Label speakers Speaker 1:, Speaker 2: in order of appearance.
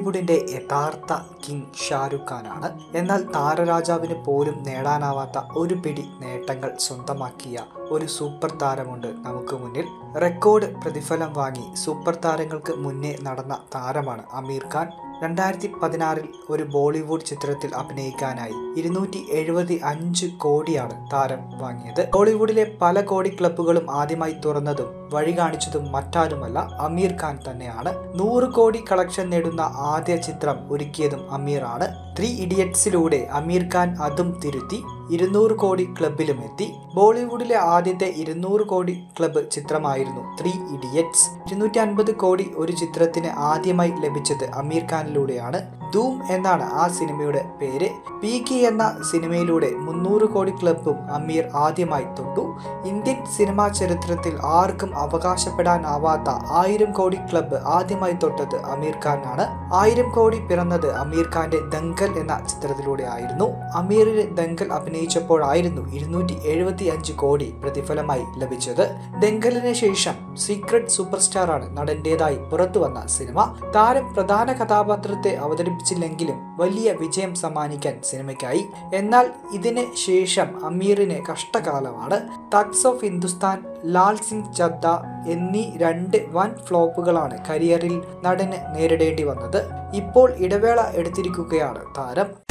Speaker 1: ബോളിവുഡിന്റെ യഥാർത്ഥ കിങ് ഷാരൂഖ് ഖാനാണ് എന്നാൽ താരരാജാവിന് പോലും നേടാനാവാത്ത ഒരു പിടി നേട്ടങ്ങൾ സ്വന്തമാക്കിയ ഒരു സൂപ്പർ താരമുണ്ട് നമുക്ക് മുന്നിൽ റെക്കോർഡ് പ്രതിഫലം വാങ്ങി സൂപ്പർ താരങ്ങൾക്ക് മുന്നേ നടന്ന താരമാണ് അമീർ ഖാൻ രണ്ടായിരത്തി പതിനാറിൽ ഒരു ബോളിവുഡ് ചിത്രത്തിൽ അഭിനയിക്കാനായി ഇരുന്നൂറ്റി എഴുപത്തി അഞ്ച് കോടിയാണ് താരം വാങ്ങിയത് ബോളിവുഡിലെ പല കോടി ക്ലബ്ബുകളും ആദ്യമായി തുറന്നതും വഴി കാണിച്ചതും മറ്റാരുമല്ല അമീർ ഖാൻ തന്നെയാണ് നൂറ് കോടി കളക്ഷൻ നേടുന്ന ആദ്യ ചിത്രം ഒരുക്കിയതും അമീർ ആണ് ത്രീ ഇഡിയറ്റ്സിലൂടെ അമീർ ഖാൻ അതും തിരുത്തി ഇരുന്നൂറ് കോടി ക്ലബിലും എത്തി ബോളിവുഡിലെ ആദ്യത്തെ ഇരുന്നൂറ് കോടി ക്ലബ്ബ് ചിത്രമായിരുന്നു ത്രീ ഇഡിയറ്റ്സ് ഇരുന്നൂറ്റി അൻപത് കോടി ഒരു ചിത്രത്തിന് ആദ്യമായി ലഭിച്ചത് അമീർ ഖാനിലൂടെയാണ് ധൂം എന്നാണ് ആ സിനിമയുടെ പേര് പീക്കി എന്ന സിനിമയിലൂടെ മുന്നൂറ് കോടി ക്ലബും അമീർ ആദ്യമായി തൊട്ടു ഇന്ത്യൻ സിനിമാ ചരിത്രത്തിൽ ആർക്കും അവകാശപ്പെടാനാവാത്ത ആയിരം കോടി ക്ലബ്ബ് ആദ്യമായി തൊട്ടത് അമീർ ഖാനാണ് ആയിരം കോടി പിറന്നത് അമീർ ഖാന്റെ ദങ്കൽ എന്ന ചിത്രത്തിലൂടെ ആയിരുന്നു അമീറിന് ദങ്കൽ അഭിനയിച്ചപ്പോഴായിരുന്നു ഇരുന്നൂറ്റി എഴുപത്തി അഞ്ച് കോടി പ്രതിഫലമായി ലഭിച്ചത് ദങ്കലിന് ശേഷം സീക്രട്ട് സൂപ്പർ സ്റ്റാർ ആണ് നടന്റേതായി പുറത്തു വന്ന സിനിമ താരം പ്രധാന കഥാപാത്രത്തെ അവതരിപ്പിച്ചില്ലെങ്കിലും വലിയ വിജയം സമ്മാനിക്കാൻ സിനിമയ്ക്കായി എന്നാൽ ഇതിന് ശേഷം അമീറിന് കഷ്ടകാലമാണ് തഗ്സ് ഓഫ് ഹിന്ദുസ്ഥാൻ ലാൽ സിംഗ് ചദ്ദ എന്നീ രണ്ട് വൻ ഫ്ലോപ്പുകളാണ് കരിയറിൽ നടന് നേരിടേണ്ടി വന്നത് ഇപ്പോൾ ഇടവേള എടുത്തിരിക്കുകയാണ് താരം